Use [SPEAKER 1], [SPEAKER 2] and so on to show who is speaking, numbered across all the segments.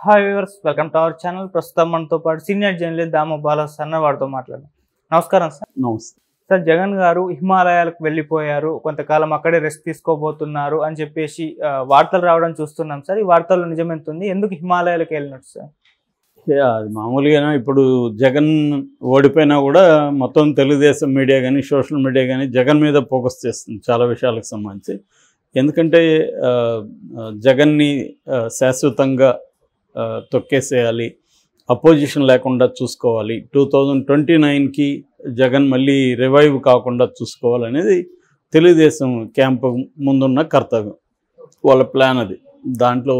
[SPEAKER 1] Hi viewers welcome to our channel ప్రస్తుతం మనతో పాటు సీనియర్ జర్నలిస్ట్ దామ బాలస్ అన్న వారితో మాట్లాడదాం నమస్కారం సార్
[SPEAKER 2] నమస్తే
[SPEAKER 1] సార్ జగన్ గారు హిమాలయాలకు వెళ్ళిపోయారు కొంతకాలం అక్కడే రెస్ట్ తీసుకోబోతున్నారు అని చెప్పేసి ఆ, వార్తలు రావడం చూస్తున్నాం సార్ ఈ వార్తల్లో నిజమెంతుంది ఎందుకు హిమాలయాలకు వెళ్ళినట్టు సార్
[SPEAKER 2] యా, అది మామూలుగానే ఇప్పుడు జగన్ ఓడిపోయినా కూడా మొత్తం తెలుగుదేశం మీడియా కానీ సోషల్ మీడియా కానీ జగన్ మీద ఫోకస్ చేస్తుంది చాలా విషయాలకు సంబంధించి ఎందుకంటే ఆ, ఆ, జగన్ని ఆ, శాశ్వతంగా ఆ, తొక్కేసేయాలి అపోజిషన్ లేకుండా చూసుకోవాలి టూ థౌజండ్ ట్వంటీ నైన్కి జగన్ మళ్ళీ రివైవ్ కాకుండా చూసుకోవాలనేది తెలుగుదేశం క్యాంపు ముందున్న కర్తవ్యం వాళ్ళ ప్లాన్ అది దాంట్లో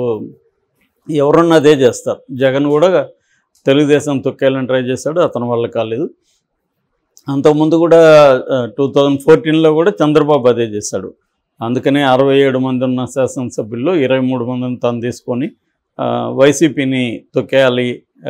[SPEAKER 2] ఎవరన్నా అదే చేస్తారు జగన్ కూడా తెలుగుదేశం తొక్కేయాలని ట్రై చేశాడు అతని వల్ల కాలేదు అంతకుముందు కూడా టూ థౌజండ్ ఫోర్టీన్లో కూడా చంద్రబాబు అదే చేశాడు అందుకనే అరవై ఏడు మంది ఉన్న శాసనసభ్యుల్లో ఇరవై మూడు మందిని తను తీసుకొని ఆ, వైసీపీని తొక్కేయాలి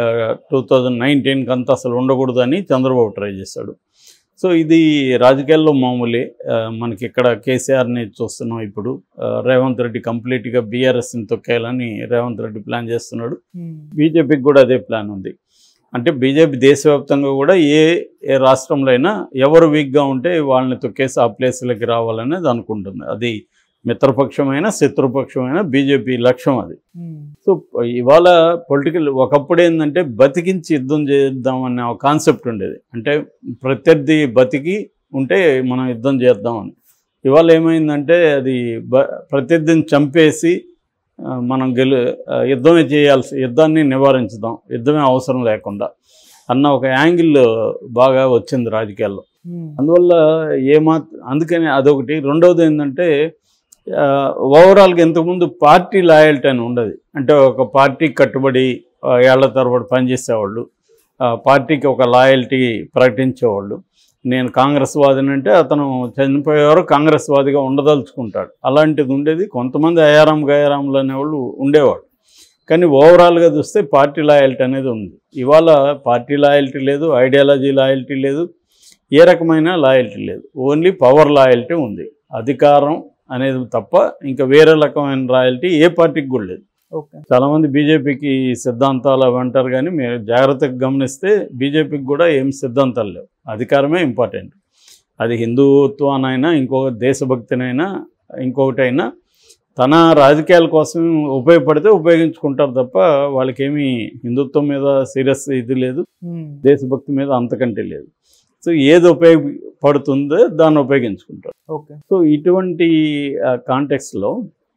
[SPEAKER 2] టూ థౌజండ్ నైన్టీన్కి అంతా అసలు ఉండకూడదు అని చంద్రబాబు ట్రై చేశాడు సో ఇది రాజకీయాల్లో మామూలే ఆ, మనకి ఇక్కడ కేసీఆర్ని చూస్తున్నాం ఇప్పుడు ఆ, రేవంత్ రెడ్డి కంప్లీట్గా బీఆర్ఎస్ని తొక్కేయాలని రేవంత్ రెడ్డి ప్లాన్ చేస్తున్నాడు బీజేపీకి కూడా అదే ప్లాన్ ఉంది అంటే బీజేపీ దేశవ్యాప్తంగా కూడా ఏ ఏ రాష్ట్రంలో అయినా ఎవరు వీక్గా ఉంటే వాళ్ళని తొక్కేసి ఆ ప్లేస్లకి రావాలనేది అనుకుంటుంది అది మిత్రపక్షమైన శత్రుపక్షమైన బీజేపీ లక్ష్యం అది సో ఇవాళ పొలిటికల్ ఒకప్పుడు ఏంటంటే బతికించి యుద్ధం చేద్దామనే ఒక కాన్సెప్ట్ ఉండేది అంటే ప్రత్యర్థి బతికి ఉంటే మనం యుద్ధం చేద్దామని ఇవాళ ఏమైందంటే అది బ ప్రత్యర్థిని చంపేసి ఆ, మనం గెలు ఆ, యుద్ధమే చేయాల్సి యుద్ధాన్ని నివారించుదాం యుద్ధమే అవసరం లేకుండా అన్న ఒక యాంగిల్ బాగా వచ్చింది రాజకీయాల్లో అందువల్ల ఏమాత్ అందుకని అదొకటి రెండవది ఏంటంటే ఆ, ఓవరాల్గా ఇంతకుముందు పార్టీ లాయల్టీ అని ఉండదు అంటే ఒక పార్టీకి కట్టుబడి ఆ, ఏళ్ల తరబడి పనిచేసేవాళ్ళు ఆ, పార్టీకి ఒక లాయల్టీ ప్రకటించేవాళ్ళు నేను కాంగ్రెస్ వాదిని అంటే అతను చనిపోయేవారు కాంగ్రెస్ వాదిగా ఉండదలుచుకుంటాడు అలాంటిది ఉండేది కొంతమంది అయారాం గయారాంలు అనేవాళ్ళు ఉండేవాడు కానీ ఓవరాల్గా చూస్తే పార్టీ లాయల్టీ అనేది ఉంది ఇవాళ పార్టీ లాయల్టీ లేదు ఐడియాలజీ లాయల్టీ లేదు ఏ రకమైన లాయల్టీ లేదు ఓన్లీ పవర్ లాయల్టీ ఉంది అధికారం అనేది తప్ప ఇంకా వేరే రకమైన రాయల్టీ ఏ పార్టీకి కూడా లేదు
[SPEAKER 1] ఓకే
[SPEAKER 2] చాలామంది బీజేపీకి సిద్ధాంతాలు అవి అంటారు కానీ మీరు జాగ్రత్తగా గమనిస్తే బీజేపీకి కూడా ఏం సిద్ధాంతాలు లేవు అధికారమే ఇంపార్టెంట్ అది హిందుత్వానైనా ఇంకొక దేశభక్తినైనా ఇంకొకటైనా తన రాజకీయాల కోసం ఉపయోగపడితే ఉపయోగించుకుంటారు తప్ప వాళ్ళకేమీ హిందుత్వం మీద సీరియస్ ఇది లేదు దేశభక్తి మీద అంతకంటే లేదు సో ఏది ఉపయోగపడుతుందో దాన్ని ఉపయోగించుకుంటారు
[SPEAKER 1] ఓకే
[SPEAKER 2] సో ఇటువంటి కాంటెక్స్లో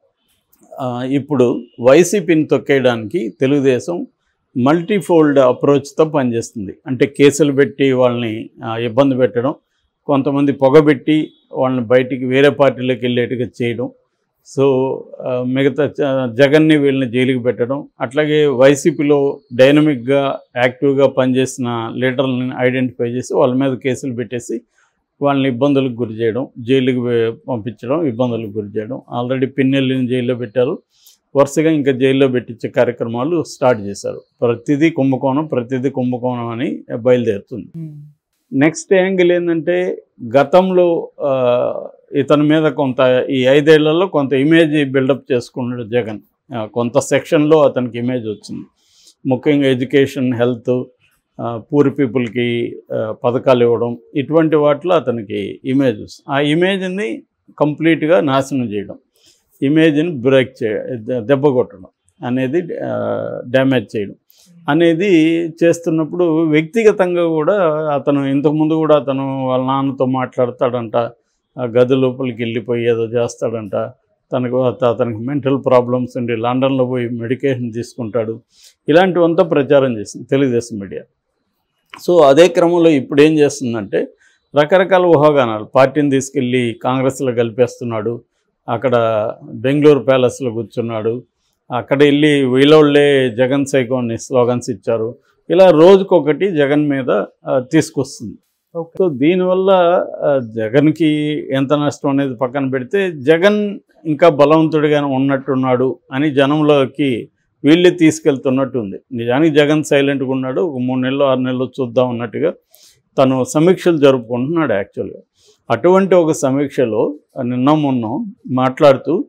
[SPEAKER 2] ఇప్పుడు వైసీపీని తొక్కేయడానికి తెలుగుదేశం మల్టీఫోల్డ్ అప్రోచ్తో పనిచేస్తుంది అంటే కేసులు పెట్టి వాళ్ళని ఆ, ఇబ్బంది పెట్టడం కొంతమంది పొగబెట్టి వాళ్ళని బయటికి వేరే పార్టీలోకి వెళ్ళేట్టుగా చేయడం సో ఆ, మిగతా జ- జగన్ని వీళ్ళని జైలుకి పెట్టడం అట్లాగే వైసీపీలో డైనమిక్గా యాక్టివ్గా పనిచేసిన లీడర్లని ఐడెంటిఫై చేసి వాళ్ళ మీద కేసులు పెట్టేసి వాళ్ళని ఇబ్బందులకు గురి చేయడం జైలుకి వే- పంపించడం ఇబ్బందులకు గురి చేయడం ఆల్రెడీ పిన్నెల్లిని జైల్లో పెట్టారు వరుసగా ఇంకా జైల్లో పెట్టించే కార్యక్రమాలు స్టార్ట్ చేశారు ప్రతిదీ కుంభకోణం ప్రతిదీ కుంభకోణం అని బయలుదేరుతుంది నెక్స్ట్ యాంగిల్ ఏంటంటే గతంలో ఆ, ఇతని మీద కొంత ఈ ఐదేళ్లలో కొంత ఇమేజ్ బిల్డప్ చేసుకున్నాడు జగన్ ఆ, కొంత సెక్షన్లో అతనికి ఇమేజ్ వచ్చింది ముఖ్యంగా ఎడ్యుకేషన్ హెల్త్ పూర్ పీపుల్కి పథకాలు ఇవ్వడం ఇటువంటి వాటిలో అతనికి ఇమేజ్ వస్తుంది ఆ ఇమేజ్ని కంప్లీట్గా నాశనం చేయడం ఇమేజ్ని బ్రేక్ చే దె- దెబ్బ కొట్టడం అనేది డ్యామేజ్ చేయడం అనేది చేస్తున్నప్పుడు వ్యక్తిగతంగా కూడా అతను ఇంతకుముందు కూడా అతను వాళ్ళ నాన్నతో మాట్లాడతాడంట ఆ గది లోపలికి వెళ్ళిపోయి ఏదో చేస్తాడంట తనకు అత- అతనికి మెంటల్ ప్రాబ్లమ్స్ ఉండి లండన్లో పోయి మెడికేషన్ తీసుకుంటాడు ఇలాంటివంతా ప్రచారం చేసింది తెలుగుదేశం మీడియా సో అదే క్రమంలో ఇప్పుడు ఏం చేస్తుందంటే రకరకాల ఊహాగానాలు పార్టీని తీసుకెళ్ళి కాంగ్రెస్లో కలిపేస్తున్నాడు అక్కడ బెంగళూరు ప్యాలెస్లో కూర్చున్నాడు అక్కడ వెళ్ళి వీళ్ళోళ్ళే జగన్ సైకోని స్లోగన్స్ ఇచ్చారు ఇలా రోజుకొకటి జగన్ మీద ఆ, తీసుకొస్తుంది
[SPEAKER 1] ఓకే
[SPEAKER 2] సో దీనివల్ల ఆ, జగన్కి ఎంత నష్టం అనేది పక్కన పెడితే జగన్ ఇంకా బలవంతుడిగానే ఉన్నట్టున్నాడు అని జనంలోకి వీళ్ళే తీసుకెళ్తున్నట్టు ఉంది నిజానికి జగన్ సైలెంట్గా ఉన్నాడు ఒక మూడు నెలలు ఆరు నెలలు చూద్దాం అన్నట్టుగా తను సమీక్షలు జరుపుకుంటున్నాడు యాక్చువల్గా అటువంటి ఒక సమీక్షలో నిన్న మొన్న మాట్లాడుతూ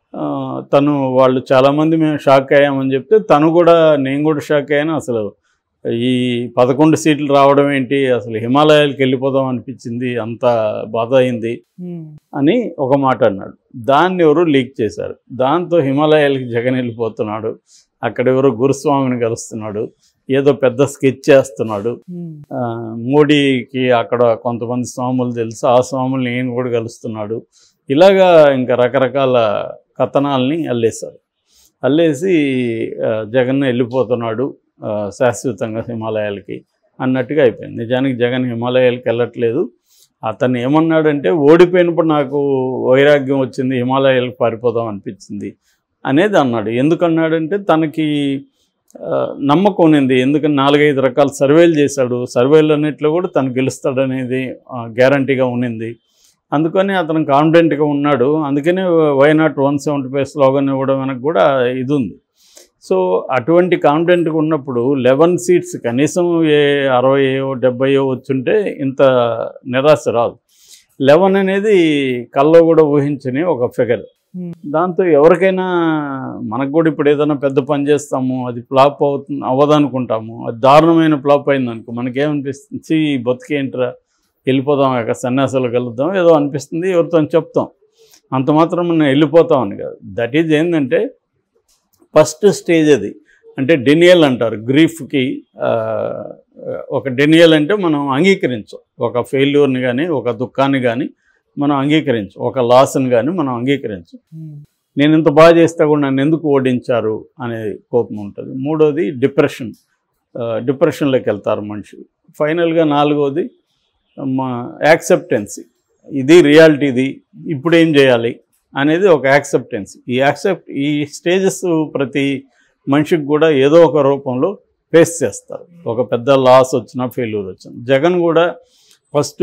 [SPEAKER 2] ఆ, తను వాళ్ళు చాలామంది మేము షాక్ అయ్యామని చెప్తే తను కూడా నేను కూడా షాక్ అయ్యాను అసలు ఈ పదకొండు సీట్లు రావడం ఏంటి అసలు హిమాలయాలకు వెళ్ళిపోదాం అనిపించింది అంత బాధ అయింది అని ఒక మాట అన్నాడు దాన్ని ఎవరు లీక్ చేశారు దాంతో హిమాలయాలకి జగన్ వెళ్ళిపోతున్నాడు అక్కడ ఎవరో గురుస్వామిని కలుస్తున్నాడు ఏదో పెద్ద స్కెచ్ చేస్తున్నాడు ఆ, మోడీకి అక్కడ కొంతమంది స్వాములు తెలుసు ఆ స్వాముల్ని ఈయన కూడా కలుస్తున్నాడు ఇలాగా ఇంకా రకరకాల కథనాల్ని అల్లేశారు అల్లేసి ఆ, జగన్ వెళ్ళిపోతున్నాడు ఆ, శాశ్వతంగా హిమాలయాలకి అన్నట్టుగా అయిపోయింది నిజానికి జగన్ హిమాలయాలకి వెళ్ళట్లేదు అతను ఏమన్నాడంటే ఓడిపోయినప్పుడు నాకు వైరాగ్యం వచ్చింది హిమాలయాలకు పారిపోదాం అనిపించింది అనేది అన్నాడు ఎందుకన్నాడంటే తనకి ఆ, నమ్మకం ఉన్నింది ఎందుకని నాలుగైదు రకాల సర్వేలు చేశాడు సర్వేలు అన్నిట్లో కూడా తను గెలుస్తాడనేది గ్యారంటీగా ఉన్నింది అందుకని అతను కాన్ఫిడెంట్గా ఉన్నాడు అందుకనే why not one seventy five slogan ఇవ్వడం వెనక కూడా ఇది ఉంది సో అటువంటి కాన్ఫిడెంట్గా ఉన్నప్పుడు లెవెన్ సీట్స్ కనీసం ఏ అరవయో డెబ్బయో వచ్చుంటే ఇంత నిరాశ రాదు లెవెన్ అనేది కల్లో కూడా ఊహించని ఒక ఫిగర్ దాంతో ఎవరికైనా మనకు కూడా ఇప్పుడు ఏదైనా పెద్ద పని చేస్తాము అది ఫ్లాప్ అవుతుంది అవ్వదనుకుంటాము అది దారుణమైన ఫ్లాప్ అయింది అనుకో మనకేమనిపిస్తుంది "ఛీ, ఈ బతికేంట్రా వెళ్ళిపోదాం ఇక సన్యాసాలు కలుద్దాం ఏదో అనిపిస్తుంది ఎవరితో చెప్తాం అంత మాత్రం మనం వెళ్ళిపోతామని కాదు దట్ ఈజ్ ఏంటంటే ఫస్ట్ స్టేజ్ అది అంటే డెనియల్ అంటారు గ్రీఫ్కి ఒక డెనియల్ అంటే మనం అంగీకరించం ఒక ఫెయిల్యూర్ని కానీ ఒక దుఃఖాన్ని కానీ మనం అంగీకరించం ఒక లాస్ని కానీ మనం అంగీకరించం నేను ఇంత బాగా చేస్తే కూడా నన్ను ఎందుకు ఓడించారు అనే కోపం ఉంటుంది మూడోది డిప్రెషన్ డిప్రెషన్లోకి వెళ్తారు మనిషి ఫైనల్గా నాలుగోది మా యాక్సెప్టెన్సీ ఇది రియాలిటీ ఇది ఇప్పుడు ఏం చేయాలి అనేది ఒక యాక్సెప్టెన్స్ ఈ యాక్సెప్ట్ ఈ స్టేజెస్ ప్రతి మనిషికి కూడా ఏదో ఒక రూపంలో ఫేస్ చేస్తారు ఒక పెద్ద లాస్ వచ్చినా ఫెయిల్యూర్ వచ్చినా జగన్ కూడా ఫస్ట్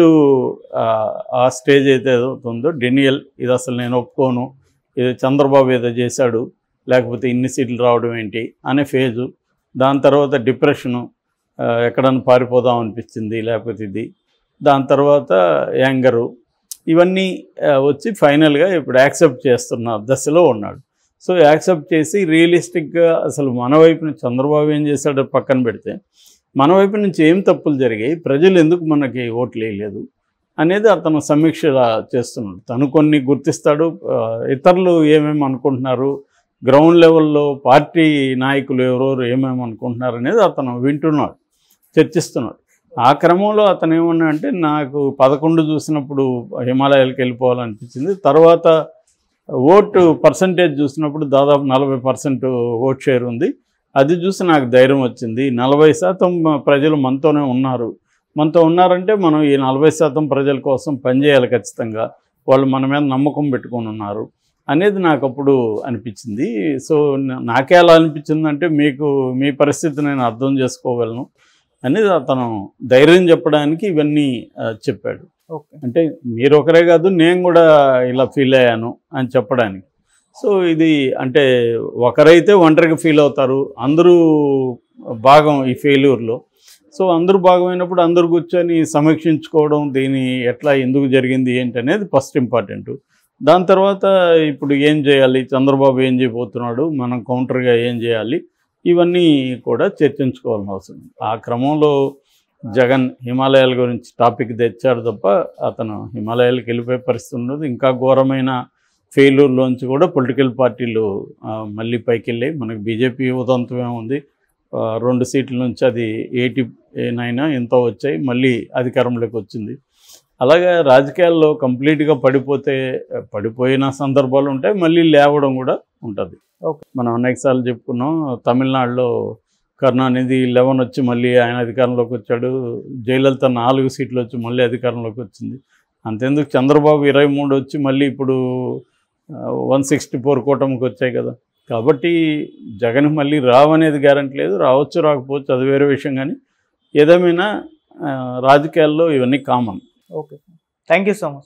[SPEAKER 2] ఆ స్టేజ్ అయితే ఏదవుతుందో డెనియల్ ఇది అసలు నేను ఒప్పుకోను ఇది చంద్రబాబు ఏదో చేశాడు లేకపోతే ఇన్ని సీట్లు రావడం ఏంటి అనే ఫేజు దాని తర్వాత డిప్రెషను ఆ, ఎక్కడన్నా పారిపోదాం అనిపించింది లేకపోతే ఇది దాని తర్వాత యాంగరు ఇవన్నీ ఆ, వచ్చి ఫైనల్గా ఇప్పుడు యాక్సెప్ట్ చేస్తున్న దశలో ఉన్నాడు సో యాక్సెప్ట్ చేసి రియలిస్టిక్గా అసలు మన వైపు నుంచి చంద్రబాబు ఏం చేశాడో పక్కన పెడితే మన వైపు నుంచి ఏం తప్పులు జరిగాయి ప్రజలు ఎందుకు మనకి ఓట్లు వేయలేదు అనేది అతను సమీక్ష చేస్తున్నాడు తను కొన్ని గుర్తిస్తాడు ఆ, ఇతరులు ఏమేమి అనుకుంటున్నారు గ్రౌండ్ లెవెల్లో పార్టీ నాయకులు ఎవరెవరు ఏమేమి అనుకుంటున్నారు అనేది అతను వింటున్నాడు చర్చిస్తున్నాడు ఆ క్రమంలో అతను ఏమన్నా అంటే నాకు పదకొండు చూసినప్పుడు హిమాలయాలకు వెళ్ళిపోవాలనిపించింది తర్వాత ఓటు పర్సంటేజ్ చూసినప్పుడు దాదాపు నలభై పర్సెంట్ ఓట్ షేర్ ఉంది అది చూసి నాకు ధైర్యం వచ్చింది నలభై శాతం ప్రజలు మనతోనే ఉన్నారు మనతో ఉన్నారంటే మనం ఈ నలభై శాతం ప్రజల కోసం పనిచేయాలి ఖచ్చితంగా వాళ్ళు మన మీద నమ్మకం పెట్టుకొని ఉన్నారు అనేది నాకు అప్పుడు అనిపించింది సో నా- నాకే అలా అనిపించిందంటే మీకు మీ పరిస్థితి నేను అర్థం చేసుకోగలను అనేది అతను ధైర్యం చెప్పడానికి ఇవన్నీ ఆ, చెప్పాడు
[SPEAKER 1] ఓకే
[SPEAKER 2] అంటే మీరు ఒకరే కాదు నేను కూడా ఇలా ఫీల్ అయ్యాను అని చెప్పడానికి సో ఇది అంటే ఒకరైతే ఒంటరిగా ఫీల్ అవుతారు అందరూ భాగం ఈ ఫెయిల్యూర్లో సో అందరూ భాగమైనప్పుడు అందరూ కూర్చొని సమీక్షించుకోవడం దీని ఎట్లా ఎందుకు జరిగింది ఏంటి అనేది ఫస్ట్ ఇంపార్టెంట్ దాని తర్వాత ఇప్పుడు ఏం చేయాలి చంద్రబాబు ఏం చేయబోతున్నాడు మనం కౌంటర్గా ఏం చేయాలి ఇవన్నీ కూడా చర్చించుకోవాల్సిన అవసరం ఉంది. ఆ క్రమంలో జగన్ హిమాలయాల గురించి టాపిక్ తెచ్చాడు తప్ప అతను హిమాలయాలకు వెళ్ళిపోయే పరిస్థితి ఉండదు ఇంకా ఘోరమైన ఫెయిల్యూర్లోంచి కూడా పొలిటికల్ పార్టీలు ఆ, మళ్ళీ పైకి వెళ్ళాయి మనకి బీజేపీ ఉదంతమే ఉంది ఆ, రెండు సీట్ల నుంచి అది ఎయిటీ నైన్ ఎంతో వచ్చాయి మళ్ళీ అధికారంలోకి వచ్చింది అలాగే రాజకీయాల్లో కంప్లీట్గా పడిపోతే పడిపోయిన సందర్భాలు ఉంటాయి మళ్ళీ లేవడం కూడా ఉంటుంది
[SPEAKER 1] ఓకే.
[SPEAKER 2] మనం అనేకసార్లు చెప్పుకున్నాం తమిళనాడులో కరుణానిధి లెవెన్ వచ్చి మళ్ళీ ఆయన అధికారంలోకి వచ్చాడు జయలలిత నాలుగు సీట్లు వచ్చి మళ్ళీ అధికారంలోకి వచ్చింది అంతెందుకు చంద్రబాబు ఇరవై మూడు వచ్చి మళ్ళీ ఇప్పుడు వన్ సిక్స్టీ ఫోర్ కూటమికి వచ్చాయి కదా కాబట్టి జగన్ మళ్ళీ రావనేది గ్యారంటీ లేదు రావచ్చు రాకపోవచ్చు అది వేరే విషయం కానీ ఏదేమైనా ఆ, రాజకీయాల్లో ఇవన్నీ common
[SPEAKER 1] okay thank you so much